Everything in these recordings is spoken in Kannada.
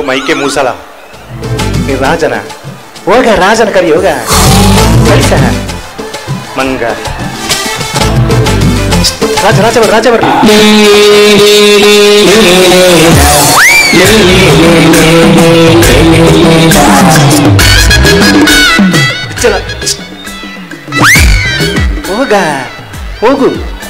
ಮೈಕೆ ಮೂಸಲ ನೀ ರಾಜನ ಹೋಗ ರಾಜನ ಕರಿ ಹೋಗ ಕಳಿಸ ಮಂಗ ರಾಜ ರಾಜ ಬರ್ ರಾಜ ಬರ್ಲಿ ಚಲ ಹೋಗ ಹೋಗು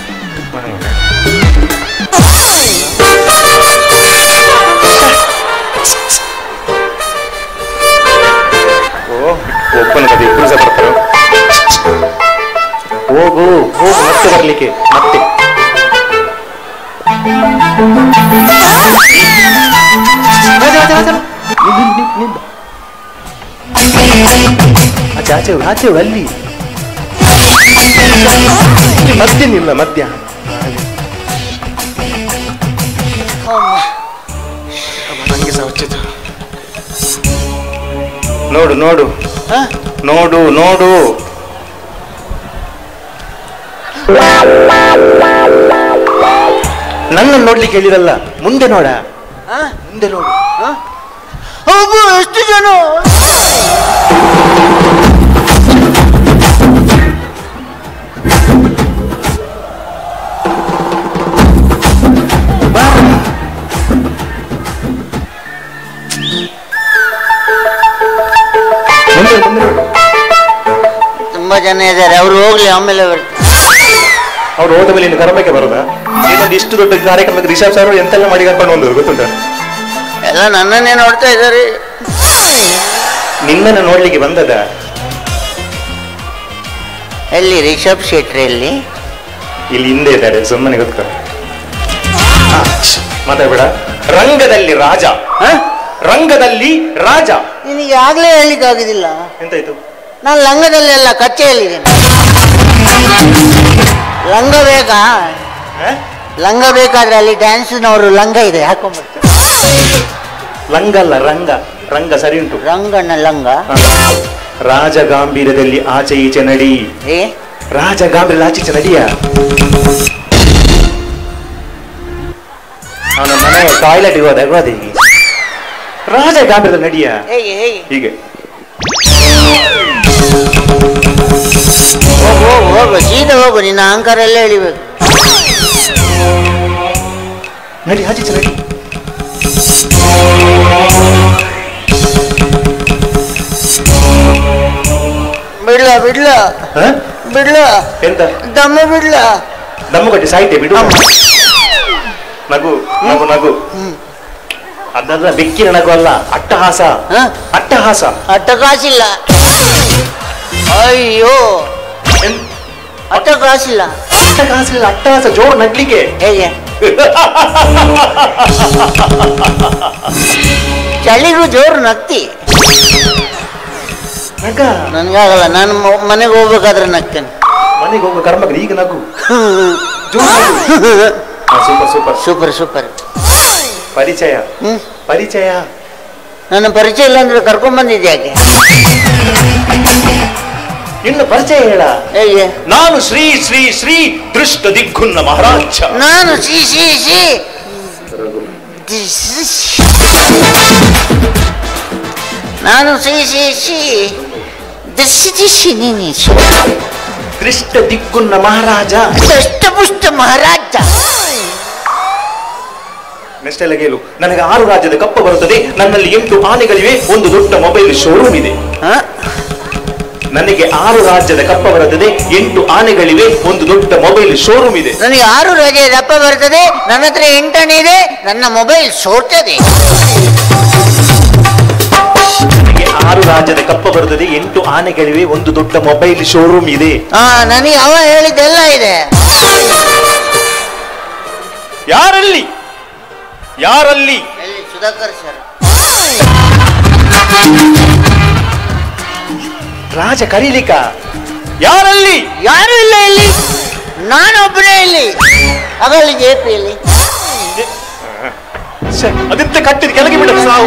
ಓ ಒಪ್ಪನ ಕತೆ ಇಬ್ರು ಸಹ ಬರ್ತಾರೆ ಹೋಗು ಹೋಗು ಮತ್ತೆ ಬರ್ಲಿಕ್ಕೆ ಮತ್ತೆ ರಾಜ, ರಾಜ, ರಾಜ. ನಿಲ್, ನಿಲ್, ನಿಲ್, ನಿಲ್. ಆಚೆ ಆಚೆ ಹೋಗು, ಆಚೆ ಹೋಗು, ಅಲ್ಲಿ ಇಲ್ಲಿ ಮಧ್ಯ ನಿಲ್ಲ ಮಧ್ಯ ನಂಗೆ ಸಹ ಹೊಚ್ಚಿತು. ನೋಡು ನೋಡು ನೋಡು ನೋಡು ನನ್ನ ನೋಡ್ಲಿಕ್ಕೆ ಹೇಳಿರಲ್ಲ ಮುಂದೆ ನೋಡ ಮುಂದೆ ನೋಡು ಹೋಗು ಎಷ್ಟು ಜನ ಮುಂದೆ ಮುಂದೆ ನೋಡು ತುಂಬಾ ಜನ ಇದ್ದಾರೆ ಅವ್ರು ಹೋಗ್ಲಿ ಆಮೇಲೆ ಬರ್ತಾರೆ ಅವ್ರು ಹೋದ ಮೇಲೆ ಇನ್ನು ಕರ್ಮಕ್ಕೆ ಬರೋದಾ ಇನ್ನೊಂದು ಇಷ್ಟು ದೊಡ್ಡ ಕಾರ್ಯಕ್ರಮಕ್ಕೆ ರಿಷಬ್ ಸರ್ ಎಂತೆಲ್ಲ ಮಾಡಿ ಕರ್ಕೊಂಡು ಬಂದರು ಗೊತ್ತುಂಟ ಎಲ್ಲ ನನ್ನನ್ನೇ ನೋಡ್ತಾ ಇದ್ದಾರೆ ನಿನ್ನನ್ನು ನೋಡ್ಲಿಕ್ಕೆ ಬಂದದ ಎಲ್ಲಿ ರಿಷಬ್ ಶೆಟ್ರಿ ಎಲ್ಲಿ ಇಲ್ಲಿ ಹಿಂದೆ ಇದ್ದಾರೆ ಸುಮ್ಮನೆ ಗೊತ್ತ ಮಾತಾಡ್ಬೇಡ ರಂಗದಲ್ಲಿ ರಾಜ ಹ? ರಂಗದಲ್ಲಿ ರಾಜ ನಿನಗೆ ಆಗ್ಲೇ ಹೇಳಿಕ್ ಆಗುದಿಲ್ಲ ಎಂತಾಯ್ತು ನಾನು ಲಂಗದಲ್ಲಿ ಅಲ್ಲ ಕಚ್ಚೆಯಲ್ಲಿದ್ದೇನೆ ಲಂಗ ಬೇಕಾ ಹ? ಲಂಗ ಬೇಕಾದ್ರೆ ಅಲ್ಲಿ ಡ್ಯಾನ್ಸ್ನವರು ಲಂಗ ಇದೆ ಹಾಕೊಂಡ್ಬರ್ತಾರೆ ಲಂಗ ಅಲ್ಲ ರಂಗ ರಂಗ ಸರಿ ಉಂಟು ರಂಗಣ್ಣ ಲಂಗ ಹ. ರಾಜ ಗಾಂಭೀರ್ಯದಲ್ಲಿ ಆಚೆ ಈಚೆ ನಡಿ ಏ ರಾಜ ಗಾಂಭೀರ್ಯ ಆಚೆ ಈಚೆ ನಡಿಯ ಅವನ ಮನೆ ಟಾಯ್ಲೆಟ್ಗೆ ಹೋದಾಗ ಹೋದ ಹೀಗೆ ರಾಜ ಗಾಂಭೀರ್ಯದಲ್ಲಿ ನಡಿಯ ಹೇಗೆ ಹೇಗೆ ಹೀಗೆ ಹೋಗು ಹೋಗು ಹೋಗು ಸೀದಾ ಹೋಗು ನಿನ್ನ ಅಹಂಕಾರ ಎಲ್ಲ ಎಳಿಬೇಕು ನಡಿ ಆಚೆ ಈಚೆ ನಡಿ ಬಿಡ್ಲ ಬಿಡ್ಲ ಹ? ಬಿಡ್ಲ ಎಂತ ದಮ್ಮ ಬಿಡ್ಲ ದಮ್ಮು ಕಟ್ಟಿ ಸಾಹಿತ್ಯ ಬಿಡು ನಗು ನಗು ನಗು ಅದಲ್ಲ ಬೆಕ್ಕಿನ ನಗು ಅಲ್ಲ ಅಟ್ಟಹಾಸ ಹ? ಅಟ್ಟಹಾಸ ಅಟ್ಟ ಕಾಸಿಲ್ಲ ಅಯ್ಯೋ ಎನ್- ಅಟ್ಟ ಕಾಸಿಲ್ಲ ಅಟ್ಟಹಾಸ ಇಲ್ಲ ಅಟ್ಟಹಾಸ ಜೋರು ನಗ್ಲಿಕ್ಕೆ ಹೇಗೆ ಚಳಿಗೂ ಜೋರು ನಗ್ತಿ ನಗ ನನ್ಗಾಗಲ್ಲ ನಾನು ಮ- ಮನೆಗೆ ಹೋಗ್ಬೇಕಾದ್ರೆ ನಗ್ತೇನೆ ಮನೆಗೆ ಹೋಗೋ ಕರ್ಮಕ್ಕೆ ಈಗ ನಗು ಜೋರು ನಗು ಸೂಪರ್ ಸೂಪರ್ ಸೂಪರ್ ಸೂಪರ್ ಪರಿಚಯ ಹ್ಮ್ ಪರಿಚಯ ನನ್ನ ಪರಿಚಯ ಇಲ್ಲ ಅಂದ್ರೆ ಕರ್ಕೊಂಡ್ ಬಂದಿದ್ದೆ ಯಾಕೆ ಇನ್ನು ಪರಿಚಯ ಹೇಳ ಹೇಗೆ ನಾನು ಶ್ರೀ ಶ್ರೀ ಶ್ರೀ ದೃಷ್ಟ ದಿಗ್ಗುನ್ನ ಮಹಾರಾಜ ನಾನು ಸಿ ಸಿ ಸಿ ನಾನು ಸಿ ಸಿ ಸಿ ದಿಶಿ ದಿಶಿ ನೀನಿ ದೃಷ್ಟ ದಿಗ್ಗುನ್ನ ಮಹಾರಾಜ ದಷ್ಟಪುಷ್ಟ ಮಹಾರಾಜ ನೆಕ್ಸ್ಟ್ ಎಲ್ಲ ಕೇಳು ನನಗೆ ಆರು ರಾಜ್ಯದ ಕಪ್ಪ ಬರುತ್ತದೆ ನನ್ನಲ್ಲಿ ಎಂಟು ಆನೆಗಳಿವೆ ಒಂದು ದೊಡ್ಡ ಮೊಬೈಲ್ ಶೋರೂಮ್ ಇದೆ ಹ? ನನಗೆ ಆರು ರಾಜ್ಯದ ಕಪ್ಪ ಬರುತ್ತದೆ ಎಂಟು ಆನೆಗಳಿವೆ ಒಂದು ದೊಡ್ಡ ಮೊಬೈಲ್ ಶೋರೂಮ್ ಇದೆ ನನಗೆ ಆರು ರಜೆ ದಪ್ಪ ಬರ್ತದೆ ನನ್ನ ಹತ್ರ ಎಂಟನೇ ಇದೆ ನನ್ನ ಮೊಬೈಲ್ ಸೋರ್ತದೆ ನನಗೆ ಆರು ರಾಜ್ಯದ ಕಪ್ಪ ಬರುತ್ತದೆ ಎಂಟು ಆನೆಗಳಿವೆ ಒಂದು ದೊಡ್ಡ ಮೊಬೈಲ್ ಶೋರೂಮ್ ಇದೆ ಹಾ ನನಗೆ ಅವ ಹೇಳಿದ್ದೆಲ್ಲ ಇದೆ ಯಾರಲ್ಲಿ ಯಾರಲ್ಲಿ ಎಲ್ಲಿ ಸುಧಾಕರ್ ಸರ್ ರಾಜ ಕರೀಲಿಕ ಯಾರಲ್ಲಿ ಯಾರು ಇಲ್ಲ ಇಲ್ಲಿ ನಾನೊಬ್ಬನೇ ಇಲ್ಲಿ ಅಗಲಿ ಜೆ ಪಿಯಲ್ಲಿ ಛೆ, ಅದೆಂತ ಕಟ್ಟಿದ ಕೆಳಗೆ ಬಿಡ ಸಾವು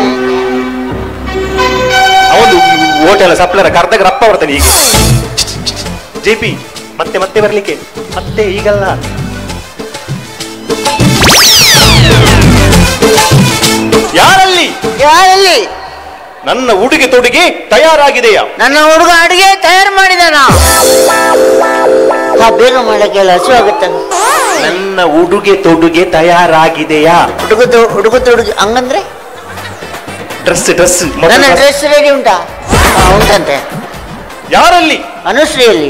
ಅವನು ಹೋಟೆಲ್ ಸಪ್ಲರ ಕರ್ದಾಗ ರಪ್ಪ ಬರ್ತಾನೆ ಈಗ ಜೆ ಪಿ ಮತ್ತೆ ಮತ್ತೆ ಬರ್ಲಿಕ್ಕೆ ಮತ್ತೆ ಈಗಲ್ಲ ಯಾರಲ್ಲಿ ಯಾರಲ್ಲಿ ನನ್ನ ಉಡುಗೆ ತೊಡುಗೆ ತಯಾರಾಗಿದೆಯಾ ನನ್ನ ಹುಡುಗ ಅಡಿಗೆ ತಯಾರು ಮಾಡಿದಾನ ಹಾ ಬೇಗ ಮಾಡಕ್ಕೆ ಹೇಳು ಹಸು ಆಗುತ್ತೆ ನನ್ನ ಉಡುಗೆ ತೊಡುಗೆ ತಯಾರಾಗಿದೆಯಾ ಹುಡುಗ ಹುಡುಗ ಹುಡುಗಿ ಹಂಗಂದ್ರೆ ಡ್ರೆಸ್ ಡ್ರೆಸ್ ನನ್ನ ಡ್ರೆಸ್ ರೆಡಿ ಉಂಟಾ ಹಾ, ಉಂಟಂತೆ ಯಾರಲ್ಲಿ ಅನುಶ್ರೀಯಲ್ಲಿ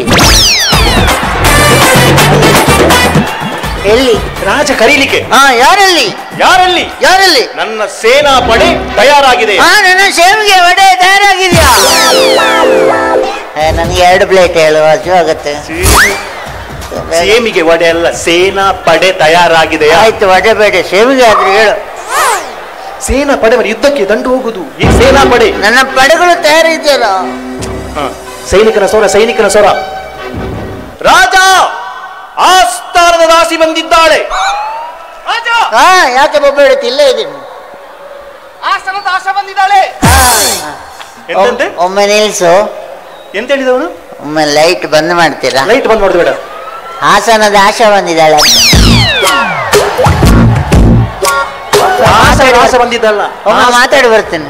ಎಲ್ಲಿ ರಾಜ ಕರೀಲಿಕ್ಕೆ ಹಾ ಯಾರಲ್ಲಿ ಯಾರಲ್ಲಿ ಯಾರಲ್ಲಿ ನನ್ನ ಸೇನಾ ಪಡೆ ತಯಾರಾಗಿದೆ ಹಾ ನನ್ನ ಸೇವಿಗೆ ವಡೆ ತಯಾರಾಗಿದ್ಯಾ ನನಗೆ ಎರಡು ಪ್ಲೇಟ್ ಹೇಳು ಹಸು ಆಗುತ್ತೆ ಸೇಮಿಗೆ ಒಡೆ ಅಲ್ಲ ಸೇನಾ ಪಡೆ ತಯಾರಾಗಿದೆಯಾ ಆಯ್ತು ವಡೆ ಬೇಡ ಸೇವಿಗೆ ಆದ್ರೆ ಹೇಳು ಸೇನಾ ಪಡೆ మరి ಯುದ್ಧಕ್ಕೆ ದಂಡು ಹೋಗುದು ಈ ಸೇನಾ ಪಡೆ ನನ್ನ ಪಡೆಗಳು ತಯಾರಿದೆಯಲ್ಲ ಹ, ಸೈನಿಕನ ಸ್ವರ ಸೈನಿಕನ ಸ್ವರ ರಾಜ ಆಸ್ಥಾನದ ದಾಸಿ ಬಂದಿದ್ದಾಳೆ ರಾಜ ಹಾ ಯಾಕೆ ಬೊಬ್ಬ ಹೇಳುತ್ತೆ ಇಲ್ಲೇ ಇದ್ದೀನಿ ಆಸ್ಥಾನದ ದಾಸ ಬಂದಿದ್ದಾಳೆ ಹಾ. ಎಂತಂತೆ ಒಮ್- ಒಮ್ಮೆ ನಿಲ್ಸು ಎಂತ ಹೇಳಿದವನು ಒಮ್ಮೆ ಲೈಟ್ ಬಂದ್ ಮಾಡ್ತೀರಾ ಲೈಟ್ ಬಂದ್ ಮಾಡುದು ಬೇಡ ಹಾಸನದ ಆಶಾ ಬಂದಿದ್ದಾಳೆ ಅಂತ. ಆಸ್ಥಾನದ ದಾಸ ಬಂದಿದ್ದಲ್ಲ ಒಮ್ಮೆ ಮಾತಾಡಿ ಬರ್ತೇನೆ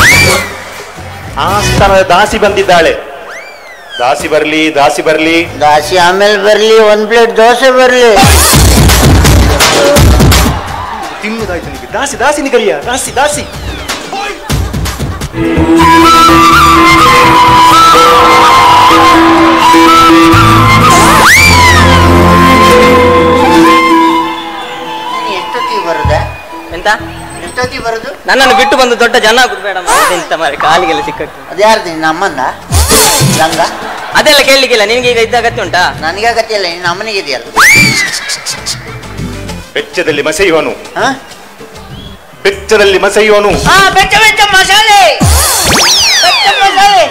ಆಸ್ಥಾನದ ದಾಸಿ ಬಂದಿದ್ದಾಳೆ ದಾಸಿ ಬರ್ಲಿ ದಾಸಿ ಬರ್ಲಿ ದಾಸಿ ಆಮೇಲೆ ಬರ್ಲಿ ಒಂದ್ ಪ್ಲೇಟ್ ದೋಸೆ ಬರ್ಲಿ ತಿನ್ನುದಾಯ್ತು ನಿಮಗೆ ದಾಸಿ ದಾಸಿ ನಿಗರಿಯ ದಾಸಿ ದಾಸಿ ನೀನು ಎಷ್ಟೊತ್ತಿಗೆ ಬರುದ ಎಂತ ಎಷ್ಟೊತ್ತಿಗೆ ಬರುದು ನನ್ನನ್ನು ಬಿಟ್ಟು ಬಂದು ದೊಡ್ಡ ಜನ ಆಗುದು ಬೇಡ ಮಾರ್ರೆ. ಎಂತ ಮಾರೆ ಕಾಲಿಗೆಲ್ಲ ಸಿಕ್ಕಟ್ಟು ಅದ್ಯಾರ್ದು ನಿನ್ನ ಅಮ್ಮಂದ ಲಂಗ ಅದೆಲ್ಲ ಕೇಳಲಿಕ್ಕಿಲ್ಲ ನಿನಗೆ ಈಗ ಇದ್ದ ಅಗತ್ಯ ಉಂಟಾ ನನಗೆ ಅಗತ್ಯ ಇಲ್ಲ ನಿನ್ನ ಅಮ್ಮನಿಗೆ ಇದೆಯಲ್ಲ ಬೆಚ್ಚದಲ್ಲಿ ಮಸೆಯುವನು ಹಾ? ಬೆಚ್ಚದಲ್ಲಿ ಮಸೆಯುವನು ಹಾ ಬೆಚ್ಚ ಬೆಚ್ಚ ಮಸಾಲೆ ಬೆಚ್ಚ ಮಸಾಲೆ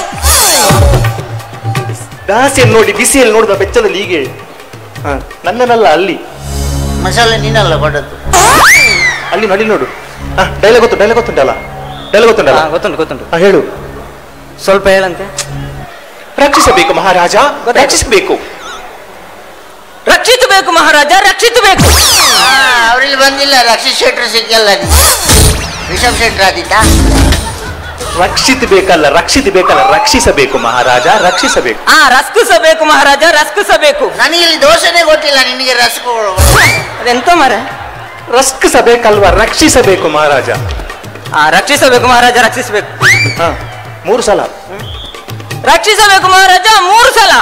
ದಾಸಿಯನ್ನು ನೋಡಿ ಬಿಸಿಯಲ್ಲಿ ನೋಡಿದ ಬೆಚ್ಚದಲ್ಲಿ ಹೀಗೆ ಹ, ನನ್ನನ್ನಲ್ಲ ಅಲ್ಲಿ ಮಸಾಲೆ ನೀನಲ್ಲ ಕೊಡದ್ದು ಅಲ್ಲಿ ನೋಡಿ ನೋಡು ಡೈಲಾಗ್ ಗೊತ್ತು ಡೈಲಾಗ್ ಗೊತ್ತುಂಟಲ್ಲ ಡೈಲಾಗ್ ಗೊತ್ತುಂಟಲ್ಲ ಹಾ, ಗೊತ್ತುಂಟು ಗೊತ್ತುಂಟು ಹ, ಹೇಳು ಸ್ವಲ್ಪ ಹೇಳಂತೆ ರಕ್ಷಿಸಬೇಕು ಮಹಾರಾಜ ರಕ್ಷಿಸಬೇಕು ರಕ್ಷಿಸಬೇಕು ಮಹಾರಾಜ ರಕ್ಷಿಸಬೇಕು ಹಾ ಅವ್ರಿಲ್ಲಿ ಬಂದಿಲ್ಲ ರಕ್ಷಿತ್ ಶೆಟ್ರು ಸಿಕ್ಕಲ್ಲ ರಿಷಬ್ ಶೆಟ್ರ್ ಆದಿತ್ತ ರಕ್ಷಿಸಬೇಕಲ್ಲ ರಕ್ಷಿಸಬೇಕಲ್ಲ ರಕ್ಷಿಸಬೇಕು ಮಹಾರಾಜ ರಕ್ಷಿಸಬೇಕು ಆ ರಸ್ಕಿಸಬೇಕು ಮಹಾರಾಜ ರಸ್ಕಿಸಬೇಕು ನನಗೆ ಇಲ್ಲಿ ದೋಸೆನೇ ಗೊತ್ತಿಲ್ಲ ನಿನಗೆ ರಸಗಳು ಅದೆಂತ ಮರ ರಕ್ಷಿಸಬೇಕಲ್ವಾ ರಕ್ಷಿಸಬೇಕು ಮಹಾರಾಜ ಆ ರಕ್ಷಿಸಬೇಕು ಮಹಾರಾಜ ರಕ್ಷಿಸಬೇಕು ಹ, ಮೂರು ಸಲ ರಕ್ಷಿಸಬೇಕು ಮಹಾರಾಜ ಮೂರು ಸಲ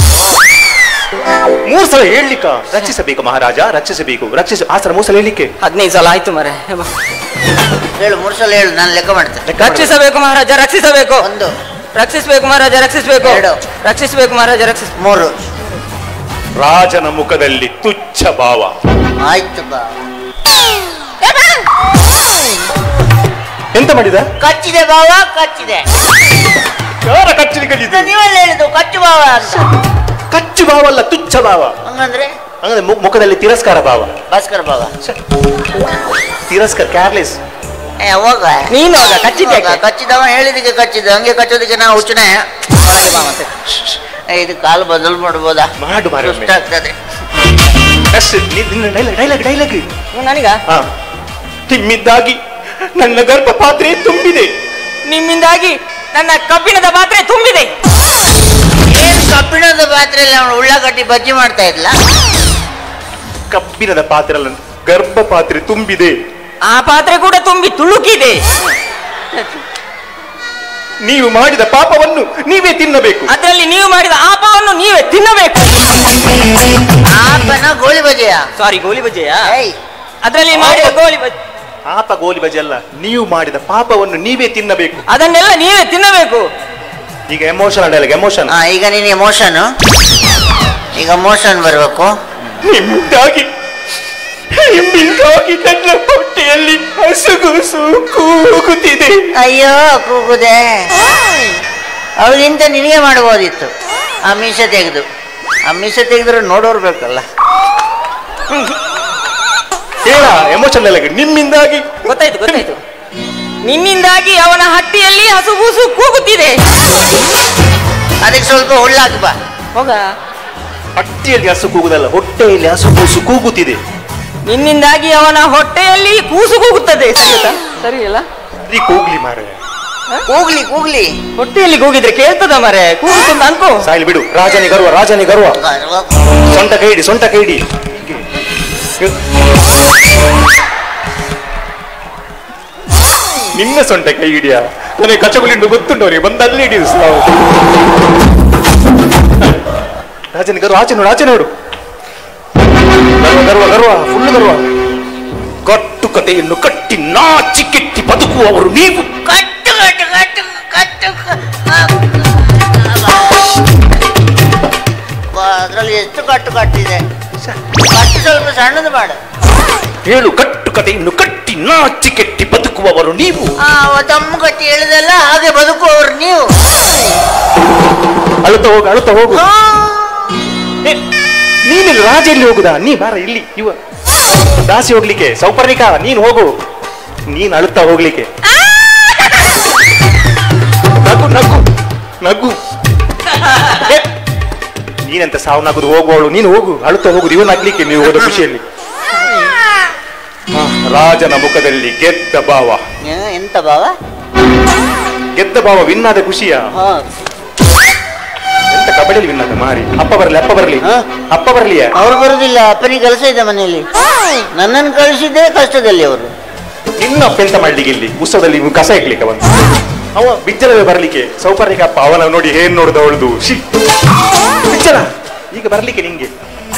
ಮೂರು ಸಲ ಹೇಳಲಿಕ್ಕ ರಕ್ಷಿಸಬೇಕು ಮಹಾರಾಜ ರಕ್ಷಿಸಬೇಕು ರಕ್ಷಿಸ ಆ ಸಲ ಮೂರು ಸಲ ಹೇಳಲಿಕ್ಕೆ ಹದಿನೈದು ಸಲ ಆಯ್ತು ಮರೆ ಹೇಳು ಮೂರು ಸಲ ಹೇಳು ನಾನು ಲೆಕ್ಕ ಮಾಡ್ತೇನೆ ರಕ್ಷಿಸಬೇಕು ಮಹಾರಾಜ ರಕ್ಷಿಸಬೇಕು ಒಂದು ರಕ್ಷಿಸಬೇಕು ಮಹಾರಾಜ ರಕ್ಷಿಸಬೇಕು ಎರಡು. ರಕ್ಷಿಸಬೇಕು ಮಹಾರಾಜ ರಕ್ಷಿಸ ಮೂರು ರಾಜನ ಮುಖದಲ್ಲಿ ತುಚ್ಛ ಭಾವ ಆಯ್ತು ಬಾ ಎಂತ ಮಾಡಿದ ಕಚ್ಚಿದೆ ಬಾವ ಕಚ್ಚಿದೆ ಯಾರ ಕಚ್ಚಿನ ಇದು ಕಲಿತು ನೀವಲ್ಲ ಹೇಳಿದ್ದು ಕಚ್ಚು ಬಾವ ಅಂತ ಕಚ್ಚು ಭಾವ ಅಲ್ಲ ತುಚ್ಛ ಭಾವ ಹಂಗಂದ್ರೆ ಅಂದ್ರೆ ಮು- ಮುಖದಲ್ಲಿ ತಿರಸ್ಕಾರ ಭಾವ ಭಾಸ್ಕರ್ ಬಾವ ತಿರಸ್ಕಾರ ಕ್ಯಾರ್ಲೆಸ್ ಏ ಹೋಗ ನೀನು ಹೋಗ, ಕಚ್ಚಿದ್ದೆ ಹೋಗ, ಕಚ್ಚಿದವ ಹೇಳಿದಕ್ಕೆ ಕಚ್ಚಿದ ಹಂಗೆ ಕಚ್ಚೋದಕ್ಕೆ ನಾವು ಹುಚ್ಚನೆ ಏ, ಇದು ಕಾಲು ಬದಲು ಮಾಡ್ಬೋದಾ ಮಾಡು ಮಾಡು ಒಮ್ಮೆ. ಸುಸ್ತಾಗ್ತದೆ ಡೈಲಾಗ್ ಡೈಲಾಗ್ ಡೈಲಾಗ್ ನನಗ ಹಾ ತಿಮ್ಮಿದ್ದಾಗಿ ನನ್ನ ಗರ್ಭ ಪಾತ್ರೆ ತುಂಬಿದೆ ನಿಮ್ಮಿಂದಾಗಿ ನನ್ನ ಕಬ್ಬಿಣದ ಪಾತ್ರೆ ತುಂಬಿದೆ ಏನ್ ಕಬ್ಬಿಣದ ಪಾತ್ರೆಯಲ್ಲಿ ಅವನು ಉಳ್ಳಾಗಡ್ಡಿ ಬಜ್ಜಿ ಮಾಡ್ತಾ ಇದ್ಲ ಕಬ್ಬಿಣದ ಪಾತ್ರೆ ಅಲ್ಲ ಗರ್ಭ ಪಾತ್ರೆ ತುಂಬಿದೆ ಆ ಪಾತ್ರೆ ಕೂಡ ತುಂಬಿ ತುಳುಕಿದೆ ನೀವು ಮಾಡಿದ ಪಾಪವನ್ನು ನೀವೇ ತಿನ್ನಬೇಕು ಅದರಲ್ಲಿ ನೀವು ಮಾಡಿದ ಆಪವನ್ನು ನೀವೇ ತಿನ್ನಬೇಕು ಆಪನ ಗೋಳಿ ಬಜೆಯ ಸಾರಿ ಗೋಲಿ ಬಜ್ಜೆಯ ಏಯ್ ಅದರಲ್ಲಿ ಮಾಡಿದ ಗೋಲಿ ಬಜ್ಜೆ ಪಾಪ ಗೋಲಿ ಬಜೆ ಅಲ್ಲ ನೀವು ಮಾಡಿದ ಪಾಪವನ್ನು ನೀವೇ ತಿನ್ನಬೇಕು ಅದನ್ನೆಲ್ಲ ನೀವೇ ತಿನ್ನಬೇಕು ಈಗ ಎಮೋಷನ್ ಡೈಲಾಗ್ ಎಮೋಷನ್ ಹಾ ಈಗ ನೀನು ಎಮೋಷನ್ ಈಗ ಮೋಷನ್ ಬರ್ಬೇಕು ನಿಮ್ಮಿಂದಾಗಿ ನಿಮ್ಮಿಂದಾಗಿ ನನ್ನ ಹೊಟ್ಟೆಯಲ್ಲಿ ಹಸುಗುಸು ಕೂಗುತ್ತಿದೆ ಅಯ್ಯೋ ಕೂಗುದೆ ಅವಳಿಂತ ನಿನಗೆ ಮಾಡ್ಬೋದಿತ್ತು ಆ ಮೀಸೆ ತೆಗೆದು ಆ ಮೀಸೆ ತೆಗೆದ್ರೆ ನೋಡೋರು ಬೇಕಲ್ಲ ಹೇಳ ಎಮೋಷನ್ ಡೈಲಾಗ್ ನಿಮ್ಮಿಂದಾಗಿ ಗೊತ್ತಾಯ್ತು ಗೊತ್ತಾಯ್ತು ನಿನ್ನಿಂದಾಗಿ ಅವನ ಹಟ್ಟಿಯಲ್ಲಿ ಹಸುಗೂಸು ಕೂಗುತ್ತಿದೆ ಅದಕ್ಕೆ ಸ್ವಲ್ಪ ಹುಳ್ಳಾಕಿ ಬಾ ಹೋಗ ಹಟ್ಟಿಯಲ್ಲಿ ಹಸು ಕೂಗುದಲ್ಲ ಹೊಟ್ಟೆಯಲ್ಲಿ ಹಸು ಕೂಸು ಕೂಗುತ್ತಿದೆ ನಿನ್ನಿಂದಾಗಿ ಅವನ ಹೊಟ್ಟೆಯಲ್ಲಿ ಕೂಸು ಕೂಗುತ್ತದೆ ಸರಿಯುತ್ತಾ? ಸರಿ ಅಲ್ಲ ಈ ಕೂಗ್ಲಿ ಮಾರೆ ಕೂಗ್ಲಿ ಕೂಗ್ಲಿ ಹೊಟ್ಟೆಯಲ್ಲಿ ಕೂಗಿದ್ರೆ ಕೇಳ್ತದ ಮರೆ ಕೂಗುತ್ತಂತ ಅನ್ಕೋ ಸಾಯಿಲ್ ಬಿಡು ರಾಜನಿ ಗರ್ವ ರಾಜನಿ ಗರ್ವ ಸೊಂಟ ಕೈಡಿ ಸೊಂಟ ಕೈಡಿ ನಿನ್ನ ಸೊಂಟ ಕೈ ಹಿಡಿಯ ನನಗೆ ಕಚಗುಲಿಂಡು ಗೊತ್ತುಂಟು ಅವನಿಗೆ ಬಂದು ಅಲ್ಲಿ ಹಿಡಿದು ನಾವು ರಾಜನಿ ಗರ್ವ ಆಚೆ ನೋಡು ಆಚೆ ನೋಡು ಗರ್ವ ಗರ್ವ ಗರ್ವ ಫುಲ್ ಗರ್ವ ಕಟ್ಟು ಕತೆಯನ್ನು ಕಟ್ಟಿ ನಾಚಿ ಕೆಟ್ಟಿ ಬದುಕುವವರು ನೀವು ಕಟ್ಟು ಕಟ್ಟು ಕಟ್ಟು ಕಟ್ಟು ಅದರಲ್ಲಿ ಎಷ್ಟು ಕಟ್ಟು ಕಟ್ಟಿದೆ ಕಟ್ಟು ಸ್ವಲ್ಪ ಸಣ್ಣದು ಮಾಡು ಹೇಳು ಕಟ್ಟು ಕತೆಯನ್ನು ಕಟ್ಟಿ ನಾಚಿ ಕೆಟ್ಟಿ ಬದುಕುವವರು ನೀವು ಆ ತಮ್ಮ ಕಟ್ಟಿ ಹೇಳಿದೆಲ್ಲ ಹಾಗೆ ಬದುಕುವವರು ನೀವು ಅಳುತ್ತಾ ಹೋಗು ಅಳುತ್ತಾ ಹೋಗು ಏ, ನೀನಿಲ್ಲಿ ರಾಜ ಎಲ್ಲಿ ಹೋಗುದಾ ನೀ ಬಾರ ಇಲ್ಲಿ ಇವ ದಾಸಿ ಹೋಗ್ಲಿಕ್ಕೆ ಸೌಪರ್ಣಿಕ ನೀನ್ ಹೋಗು ನೀನ್ ಅಳುತ್ತಾ ಹೋಗ್ಲಿಕ್ಕೆ ನಗು ನಗು ನಗು ಏ, ನೀನಂತ ಸಾವು ನಗುದು ಹೋಗುವವಳು ನೀನು ಹೋಗು ಅಳುತ್ತಾ ಹೋಗುದು ಇವನ್ ಆಗ್ಲಿಕ್ಕೆ ನೀವು ಹೋದ ಖುಷಿಯಲ್ಲಿ ಹ, ರಾಜನ ಮುಖದಲ್ಲಿ ಗೆದ್ದ ಭಾವ ಏ- ಎಂತ ಬಾವ ಗೆದ್ದ ಭಾವ ವಿನ್ನಾದ ಖುಷಿಯ ಹಾ ಎಂತ ಕಬಡ್ಡಿಯಲ್ಲಿ ವಿನ್ನಾದ ಮಾರಿ ಅಪ್ಪ ಬರ್ಲಿ ಅಪ್ಪ ಬರ್ಲಿ ಹ? ಅಪ್ಪ ಬರ್ಲಿಯ ಅವ್ರು ಬರುದಿಲ್ಲ ಅಪ್ಪನಿಗೆ ಕೆಲಸ ಇದೆ ಮನೆಯಲ್ಲಿ ನನ್ನನ್ನು ಕಳಿಸಿದ್ದೇ ಕಷ್ಟದಲ್ಲಿ ಅವರು ನಿನ್ನ ಅಪ್ಪ ಎಂತ ಮಾಡ್ಲಿಕ್ಕೆ ಇಲ್ಲಿ ಉತ್ಸವದಲ್ಲಿ ಇವ್ನು ಕಸ ಇಕ್ಲಿಕ್ಕೆ ಬಂದ ಅವ ಬಿಜ್ಜಲವೇ ಬರ್ಲಿಕ್ಕೆ ಸೌಪರ್ಣಿಕ ಅಪ್ಪ ಅವನ ನೋಡಿ ಏನ್ ನೋಡ್ದ ಅವಳದು ಶಿ ಬಿಜ್ಜಲ ಈಗ ಬರ್ಲಿಕ್ಕೆ ನಿಂಗೆ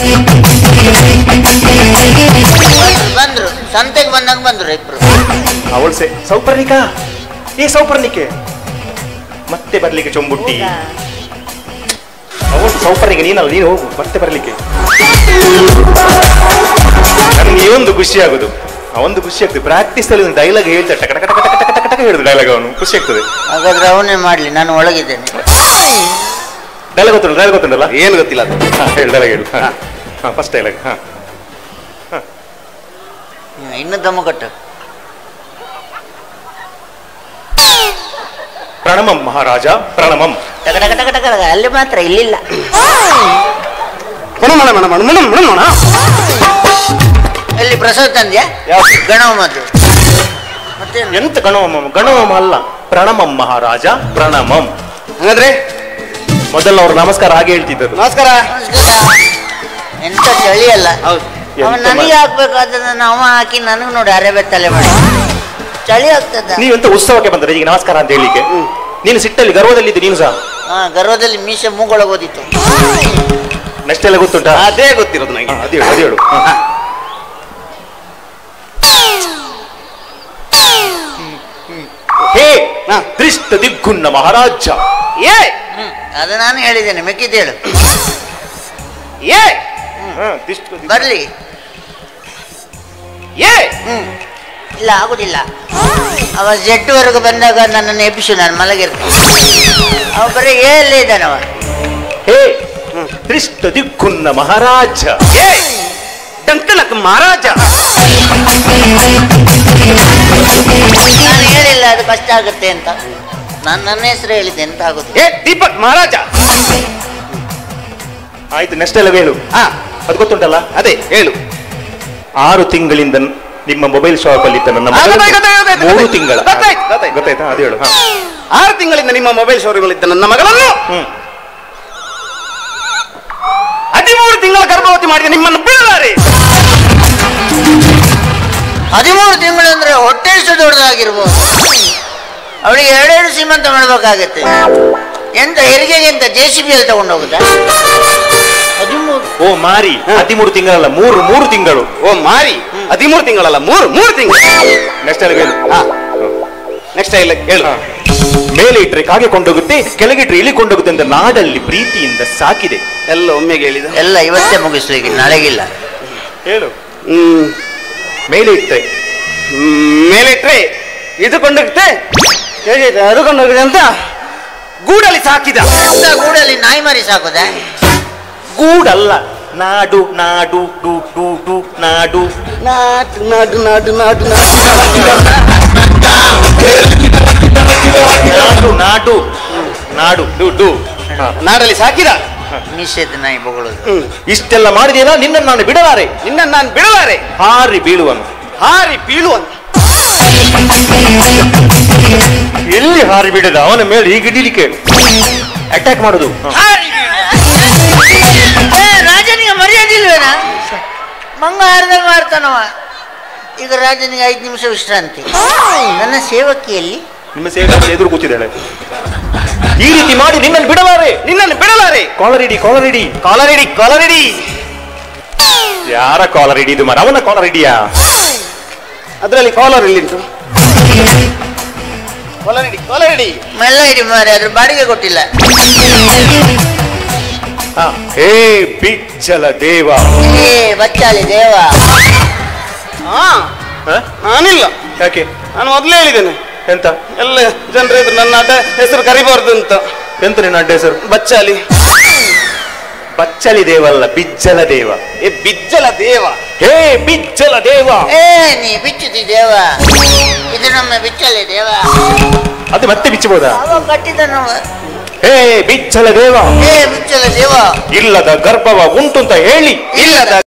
ಬಂದ್ರು ಸಂತೆಗೆ ಬಂದಂಗ ಬಂದ್ರು ಇಬ್ರು ಅವಳು ಸೆ ಸೌಪರ್ಣಿಕ ಏ ಸೌಪರ್ಣಿಕೆ ಮತ್ತೆ ಬರ್ಲಿಕ್ಕೆ ಚೊಂಬುಟ್ಟಿ ಅವಳು ಸೌಪರ್ಣಿಕೆ ನೀನಲ್ಲ ನೀನು ಹೋಗು ಮತ್ತೆ ಬರ್ಲಿಕ್ಕೆ ನನಗೆ ಒಂದು ಖುಷಿ ಆಗುದು ಅವೊಂದು ಖುಷಿ ಆಗ್ತದೆ ಪ್ರಾಕ್ಟೀಸ್ ಅಲ್ಲಿ ಒಂದು ಡೈಲಾಗ್ ಹೇಳ್ತಾ ಟಕ ಟಕ ಟಕ ಟಕ ಟಕ ಟಕ ಹೇಳುದು ಡೈಲಾಗ್ ಅವನು ಖುಷಿ ಆಗ್ತದೆ ಹಾಗಾದ್ರೆ ಅವನೇ ಮಾಡ್ಲಿ ನಾನು ಒಳಗಿದ್ದೇನೆ ಡೈಲಾಗ್ ಗೊತ್ತುಂಟು ಡೈಲಾಗ್ ಗೊತ್ತುಂಟಲ್ಲ ಏನು ಗೊತ್ತಿಲ್ಲ ಅದು ಹಾ ಹೇಳು ಡೈಲಾಗ್ ಹೇಳು ಹಾ ಫಸ್ಟ್ ಡೈಲಾಗ್ ಹಾ ಹ್ಮ್, ಇನ್ನು ದಮ್ಮು ಕಟ್ಟು ಪ್ರಣಮಂ ಮಹಾರಾಜ ಪ್ರಣಮಂ ಟಕ ಟಕ ಟಕ ಟಕ ಟಕ. ಅಲ್ಲಿ ಮಾತ್ರ ಇಲ್ಲಿಲ್ಲ ಮಣ ಮಣ ಮಣ ಮಣ ಮಣ ಮಣ ಮಣ ಎಲ್ಲಿ ಪ್ರಸಾದ ತಂದ್ಯಾ ಯಾವ್ದು? ಗಣವ ಮದ್ದು ಮತ್ತೆ ಎಂತ ಗಣವಮ ಗಣವಮ ಅಲ್ಲ ಪ್ರಣಮಂ ಮಹಾರಾಜ ಪ್ರಣಮಂ ಹಾಗಾದ್ರೆ ಮೊದಲನವರು ನಮಸ್ಕಾರ ಹಾಗೆ ಹೇಳ್ತಿದ್ದರು ನಮಸ್ಕಾರ ಎಂತ ಚಳಿ ಅಲ್ಲ ಹೌದು ಅವ ಎಂತ ನನಗೆ ಮಾ- ಹಾಕ್ಬೇಕಾದನ್ನ ಅವ ಹಾಕಿ ನನಗೆ ನೋಡಿ ಅರೆ ತಲೆ ಮಾಡಿ ಚಳಿ ಆಗ್ತದ ನೀವೆಂತ ಉತ್ಸವಕ್ಕೆ ಬಂದ್ರೆ ಈಗ ನಮಸ್ಕಾರ ಅಂತ ಹೇಳಿಕ್ಕೆ ನೀನು ಸಿಟ್ಟಲ್ಲಿ ಗರ್ವದಲ್ಲಿ ಇದ್ದು ನೀನು ಸಹ ಹಾ ಗರ್ವದಲ್ಲಿ ಮೀಸೆ ಮೂಗೊಳಗೋದಿತ್ತು ನೆಕ್ಸ್ಟ್ ಎಲ್ಲ ಗೊತ್ತುಂಟಾ ಅದೇ ಗೊತ್ತಿರೋದು ನನಗೆ ಹಾ, ಅದು ಹೇಳು ಅದು ಹೇಳು ಹಾ. ಹೇ ಹಾ. ತ್ರಿಷ್ಟ ದಿಗ್ಗುನ್ನ ಮಹಾರಾಜ ಏ ಹ್ಮ್ ಅದು ನಾನು ಹೇಳಿದ್ದೇನೆ ಮೆಕ್ಕಿದ್ದೇಳು ಏ ಹಾ, ತ್ರಿಷ್ಟ ದಿಗ್ಗುನ್ನ- ಬರ್ಲಿ ಏ ಹ್ಮ್ ಇಲ್ಲ ಆಗುದಿಲ್ಲ ಅವ ಜೆಡ್ ವರೆಗೂ ಬಂದಾಗ ನನ್ನನ್ನು ಎಬ್ಬಿಸು ನಾನು ಮಲಗಿರ್ತೇನೆ ಅವ ಬರೀ ಎಲ್ಲೇ ಇದ್ದಾನವ ಹೇ ತ್ರಿಷ್ಟ ದಿಗ್ಗುನ್ನ ಮಹಾರಾಜ ಏ ಡಂಕನಕ್ ಮಹಾರಾಜ ನಾನು ಹೇಳಿಲ್ಲ ಅದು ಕಷ್ಟ ಆಗುತ್ತೆ ಅಂತ ನಾನು ನನ್ನ ಹೆಸರು ಹೇಳಿದ್ದೆ ಎಂತ ಆಗುದು ಏ ದೀಪಕ್ ಮಹಾರಾಜ ಆಯ್ತು ನೆಕ್ಸ್ಟ್ ಎಲ್ಲ ಹೇಳು ಹಾ ಅದು ಗೊತ್ತುಂಟಲ್ಲ ಅದೇ ಹೇಳು ಆರು ತಿಂಗಳಿಂದ ನಿಮ್ಮ ಮೊಬೈಲ್ ಶಾಪ್ ಅಲ್ಲಿ ಇದ್ದ ನನ್ನ ಆ, ಮಗನಿಗೆ ಗೊತ್ತಾಯ್ತು, ಗೊತ್ತಾಯ್ತು, ಮೂರು ಗೊತ್ತಾಯ್ತು. ತಿಂಗಳ ಗೊತ್ತಾಯ್ತು, ಗೊತ್ತಾಯ್ತು. ಗೊತ್ತಾಯ್ತಾ ಅದು ಹೇಳು ಹಾ. ಆರು ತಿಂಗಳಿಂದ ನಿಮ್ಮ ಮೊಬೈಲ್ ಶೋರೂಮ್ ಇದ್ದ ನನ್ನ ಮಗಳನ್ನು ಹ್ಮ್ ಹದಿಮೂರು ತಿಂಗಳ ಗರ್ಭವತಿ ಮಾಡಿದ ನಿಮ್ಮನ್ನು ಬಿಡಲಾರೆ ಹದಿಮೂರು ತಿಂಗಳು ಅಂದ್ರೆ ಹೊಟ್ಟೆ ಎಷ್ಟು ದೊಡ್ಡದಾಗಿರ್ಬೋದು ಅವಳಿಗೆ ಎರಡೆರಡು ಸೀಮಂತ ಮಾಡಬೇಕಾಗತ್ತೆ ಎಂತ ಹೆರಿಗೆಗೆ ಎಂತ ಜೆ ಸಿ ಬಿ ಅಲ್ಲಿ ತಗೊಂಡು ಹೋಗುದಾ ಹದಿಮೂರು ಓ ಮಾರಿ ಹದಿಮೂರು ತಿಂಗಳಲ್ಲ ಮೂರು ಮೂರು ತಿಂಗಳು ಓ ಮಾರಿ ಹದಿಮೂರು ತಿಂಗಳಲ್ಲ ಮೂರು ಮೂರು ತಿಂಗಳು ನೆಕ್ಸ್ಟ್ ಎಲ್ಲ ಹೇಳು ಹಾ ನೆಕ್ಸ್ಟ್ ಇಲ್ಲ ಹೇಳು ಹಾ. ಮೇಲೆ ಇಟ್ರೆ ಕಾಗೆ ಕೊಂಡೋಗುತ್ತೆ ಕೆಳಗಿಟ್ರೆ ಇಲಿ ಕೊಂಡೋಗುತ್ತೆ ಅಂತ ನಾಡಲ್ಲಿ ಪ್ರೀತಿಯಿಂದ ಸಾಕಿದೆ ಎಲ್ಲ ಒಮ್ಮೆಗೆ ಹೇಳಿದ ಎಲ್ಲ ಇವತ್ತೇ ಮುಗಿಸ್ಲಿಕ್ಕೆ ನಾಳೆಗಿಲ್ಲ ಹೇಳು ಹ್ಮ್ ಮೇಲೆ ಇಟ್ರೆ ಹ್ಮ್, ಮೇಲಿಟ್ರೆ ಇದು ಕೊಂಡೋಗುತ್ತೆ ಹೇಗಿದೆ ಅದು ಕೊಂಡೋಗಿದೆ ಅಂತ ಗೂಡಲ್ಲಿ ಸಾಕಿದ ಎಂತ ಗೂಡಲ್ಲಿ ನಾಯಿ ಮರಿ ಸಾಕುದಾ ಗೂಡಲ್ಲ ನಾಡು ನಾಡು ಡು ಡು ಡು ನಾಡು ನಾಟು ನಾಟು ನಾಟು ನಾಟು ನಾಟು ನಾಡು ನಾಡು ನಾಡು ಡು ಡು ಹಾ. ನಾಡಲ್ಲಿ ಸಾಕಿದ ನಿಷೇಧ ನಾಯಿ ಬೊಗಳೋದು ಹ್ಮ್. ಇಷ್ಟೆಲ್ಲ ಮಾಡಿದೇನಾ ನಿನ್ನನ್ನು ನಾನು ಬಿಡಲಾರೆ ನಿನ್ನ ನಾನು ಬಿಡಲಾರೆ ಹಾರಿ ಬೀಳುವನು ಹಾರಿ ಬೀಳುವ ಎಲ್ಲಿ ಹಾರಿ ಬಿಡದ ಅವನ ಮೇಲೆ ಈಗ ಹಿಡಿಲಿಕ್ಕೆ ಅಟ್ಯಾಕ್ ಮಾಡುದು ಹ. ಏ, ರಾಜನಿಗೆ ಮರ್ಯಾದೆ ಇಲ್ವೇನ ಮಂಗ ಹಾರ್ದಾಗ ಮಾಡ್ತಾನವ ಈಗ ರಾಜನಿಗೆ ಐದು ನಿಮಿಷ ವಿಶ್ರಾಂತಿ ನನ್ನ ಸೇವಕಿಯಲ್ಲಿ ನಿಮ್ಮ ಸೇವೆ ಎದುರು ಕೂತಿದ್ದಾಳೆ ಈ ರೀತಿ ಮಾಡಿ ನಿನ್ನನ್ನು ಬಿಡಲಾರೆ ನಿನ್ನನ್ನು ಬಿಡಲಾರೆ ಕಾಲರ್ ಇಡಿ ಕಾಲರ್ ಇಡಿ ಕಾಲರ್ ಇಡಿ ಕಾಲರ್ ಇಡಿ ಯಾರ ಕಾಲರ್ ಇಡಿ ಇದು ಮರ ಅವನ ಕಾಲರ್ ಇಡಿಯಾ ಅದರಲ್ಲಿ ಕಾಲರ್ ಎಲ್ಲಿಂಟು ಕಾಲರ್ ಇಡಿ ಕಾಲರ್ ಇಡಿ ಮೆಲ್ಲ ಇಡಿ ಮಾರಿ ಅದ್ರ ಬಾಡಿಗೆ ಕೊಟ್ಟಿಲ್ಲ ಹ. ಹೇ ಬಿಚ್ಚಲ ದೇವ ಏ ಬಚ್ಚಾಲಿ ದೇವ ಹಾ ಹ? ನಾನಿಲ್ಲ ಯಾಕೆ ನಾನು ಮೊದಲೇ ಹೇಳಿದ್ದೇನೆ ಎಂತ ಎಲ್ಲ ಜನರ ಎದುರು ನನ್ನ ಅಡ್ಡ ಹೆಸರು ಕರಿಬಾರ್ದು ಅಂತ ಎಂತ ನಿನ್ನ ಅಡ್ಡ ಹೆಸರು ಬಚ್ಚಾಲಿ ಬಚ್ಚಲಿ ದೇವಲ್ಲ ಬಿಜ್ಜಲ ದೇವ ಏ ಬಿಜ್ಜಲ ದೇವ ಹೇ ಬಿಜ್ಜಲ ದೇವ ಏ ನೀ ಬಿಚ್ಚುತ್ತಿ ದೇವ ಇದು ನಮ್ಮ ಬಿಚ್ಚಲಿ ದೇವ ಅದು ಮತ್ತೆ ಬಿಚ್ಚಬಹುದಾ ಅವ ಕಟ್ಟಿದ ನಾವು ಹೇ ಬಿಚ್ಚಲ ದೇವ ಏ ಬಿಚ್ಚಲ ದೇವ ಇಲ್ಲದ ಗರ್ಭವ ಉಂಟು ಅಂತ ಹೇಳಿ ಇಲ್ಲದ